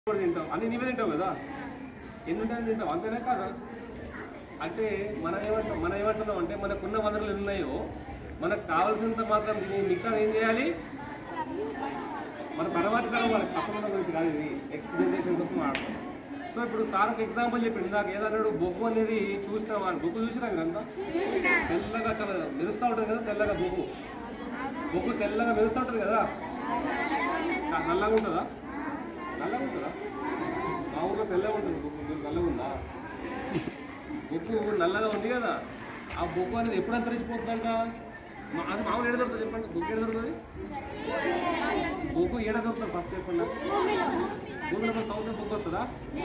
కూడా తింటాం అన్ని నీవే తింటావు కదా ఎన్ని ఉంటాయని తింటావు అంతేనా కాదా అంటే మనం ఏమంటాం మనం ఏమంటున్నాం అంటే మనకున్న వనరులు ఎన్ని ఉన్నాయో మనకు కావాల్సినంత మాత్రం తిని మిగతా ఏం చేయాలి మన తర్వాత తరం వాళ్ళకి తప్పకుండా గురించి కాదు ఇది నెక్స్ట్ జనరేషన్ కోసం మాట్లాడతాం సో ఇప్పుడు సార్ ఒక ఎగ్జాంపుల్ చెప్పింది నాకు ఏదన్నాడు బొగ్గు అనేది చూసినాం అని బొగ్గు చూసినా మీరంతా తెల్లగా చాలా మెరుస్తూ ఉంటుంది కదా తెల్లగా బొగ్గు బొగ్గు తెల్లగా మెరుస్తూ ఉంటుంది కదా కా- నల్లగా ఉంటుందా నల్లగా ఉంటుందా మా ఊర్లో తెల్లగా ఉంటుంది బొగ్గు మీరు నల్లగా ఉందా బొగ్గు నల్లగా ఉంది కదా ఆ బొగ్గు అనేది ఎప్పుడు అంతరించిపోతుందంట మా- అది మామూలు ఏడ దొరుకుతుంది చెప్పండి బొగ్గు ఏడ దొరుకుతుంది బొగ్గు ఏడ దొరుకుతుంది ఫస్ట్ చెప్పండి నాకు. భూమిలో మన తవ్వుతే బొగ్గు వస్తుందా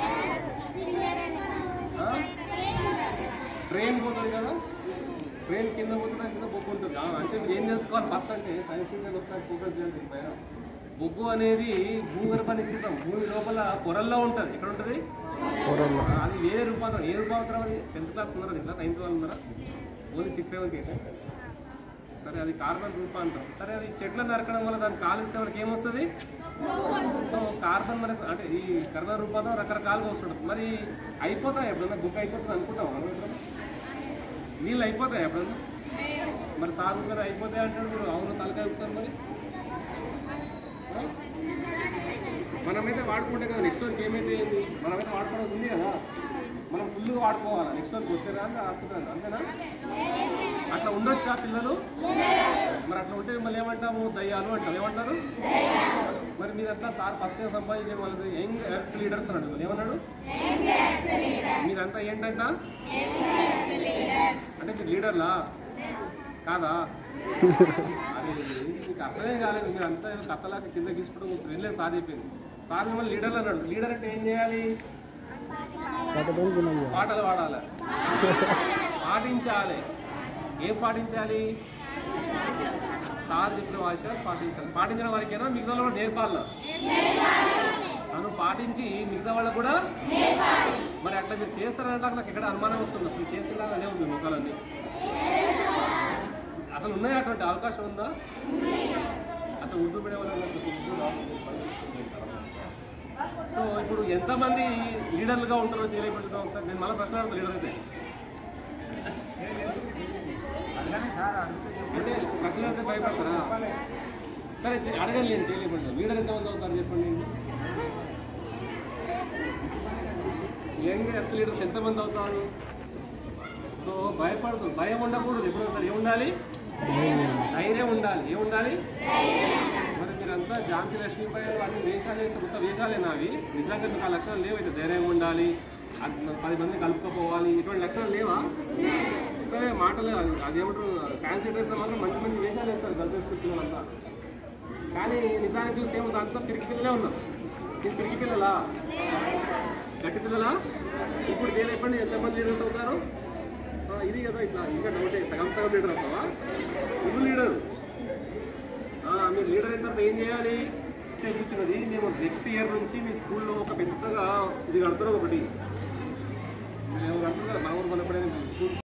ఆ? ట్రైన్ పోతుంది కదా ట్రైన్ కింద పోతుంది కింద బొగ్గు ఉంటుంది ఆ, అంటే మీరు ఏం తెలుసుకోవాలి ఫస్ట్ అంటే సైన్స్ టీచర్ ఒకసారి ఫోకస్ చేయాలి దీనిపైన బొగ్గు అనేది భూగర్భ నిశ్చితం భూమి లోపల పొరల్లో ఉంటుంది ఎక్కడ ఉంటుంది ఆ, అది వేరే రూపాంతరం ఏ రూపాంతరం అది టెన్త్ క్లాస్ ఉన్నారా ఇట్లా నైన్త్ వాళ్ళు ఉన్నారా ఓన్లీ సిక్స్ సెవెన్కి అయితే సరే అది కార్బన్ రూపాంతరం సరే అది చెట్లు నరకడం వల్ల దాన్ని కాలుస్తే మనకి ఏమొస్తుంది సో కార్బన్ మనకి అంటే ఈ కర్బన రూపాంతరం రకరకాలుగా వస్తుంటుంది మరి అయిపోతాయి ఎప్పుడన్నా బుక్ అయిపోతుంది అనుకుంటాం మనం ఎప్పుడన్నా? నీళ్ళు అయిపోతాయి ఎప్పుడన్నా మరి సాగు కదా అయిపోతాయి అంటాడు మీరు అవును తలకాయ ఉంటారు మరి ఆ? మనమైతే వాడుకుంటే కదా నెక్స్ట్ వరకు ఏమైతే ఏంది మనమైతే వాడుకోవడం ఉంది కదా మనం ఫుల్గా వాడుకోవాలి నెక్స్ట్ వరకు వస్తే రాదు ఆడుకుంటాను అంతేనా అట్లా ఉండొచ్చా పిల్లలు మరి అట్లా ఉంటే మళ్ళీ ఏమంటాము దయ్యాలు అంటాం ఏమంటారు మరి మీరంతా సార్ ఫస్ట్ టైం సంపాదించే వాళ్ళది యంగ్ ఎర్త్ లీడర్స్ అన్నాడు మిమ్మల్ని ఏమన్నాడు మీరంతా ఏంటంట అంటే మీరు లీడర్లా కాదా అరే మీకు అర్థమే కాలేదు మీరు అంతా ఏదో కథలాగా కింద గీసుకోవడం మీకు వెళ్ళలేదు సార్ చెప్పింది సార్ మిమ్మల్ని లీడర్లు అన్నాడు లీడర్ అంటే ఏం చేయాలి పాటలు పాడాలి పాటించాలి ఏం పాటించాలి సార్ చెప్పిన భాష పాటించాలి పాటించిన వారికైనా మిగతా వాళ్ళు కూడా నేర్పాలి తను పాటించి మిగతా వాళ్ళకు కూడా మరి అట్లా మీరు చేస్తారంటే నాకు ఎక్కడ అనుమానం వస్తుంది అసలు చేసేలాగానే ఉంది ముఖాలన్నీ అసలు ఉన్నాయా అటువంటి అవకాశం ఉందా అసలు ఉర్దూ మీడియం వాళ్ళకి ఉర్దూ రాదు. సో ఇప్పుడు ఎంతమంది లీడర్లుగా ఉంటారో చేయలేకపోతున్నాం సార్ నేను మళ్ళీ ప్రశ్న అడుగుతా లీడర్ అయితే అంటే ప్రశ్న అడిగితే భయపడతారా సరే చే- అడగండి నేను చేయలేకపోతున్నాను లీడర్ ఎంతమంది అవుతారు చెప్పండి యంగ్ ఎర్త్ లీడర్స్ ఎంతమంది అవుతారు సో భయపడదు భయం ఉండకూడదు ఎప్పుడు సార్ ఏముండాలి ధైర్యం ఉండాలి ఏముండాలి మరి మీరంతా ఝాన్సీ లక్ష్మీపై అన్ని వేషాలు వేస్తే కొత్త వేషాలేనా అవి నిజంగా మీకు ఆ లక్షణాలు లేవు అయితే ధైర్యంగా ఉండాలి అది పది మంది కలుపుకోపోవాలి ఇటువంటి లక్షణాలు లేవా సరే మాటలు అది- అదేమంటారు ఫ్యాన్సీ డ్రెస్ మాత్రం మంచి మంచి వేషాలు వేస్తారు గర్ల్స్ పిల్లలంతా కానీ నిజానికి చూసి ఏముంది అంతా పిరికి పిల్లలే ఉన్నాం మీరు పిరికి పిల్లలా గట్టి పిల్లలా ఇప్పుడు చేయలేపండి ఎంతమంది లీడర్స్ అవుతారు ఆ, ఇది కదా ఇట్లా ఇంకా డౌటే సగం సగం లీడర్ అవుతావా ఇప్పుడు లీడర్ మీరు లీడర్ అయిన తర్వాత ఏం చేయాలి ఇచ్చే కూర్చున్నది మేము నెక్స్ట్ ఇయర్ నుంచి మీ స్కూల్లో ఒక పెద్దగా ఇది కడుతున్నాం ఒకటి మీరు ఎవరు కడుతున్నారు కదా మా ఊరు మన స్కూల్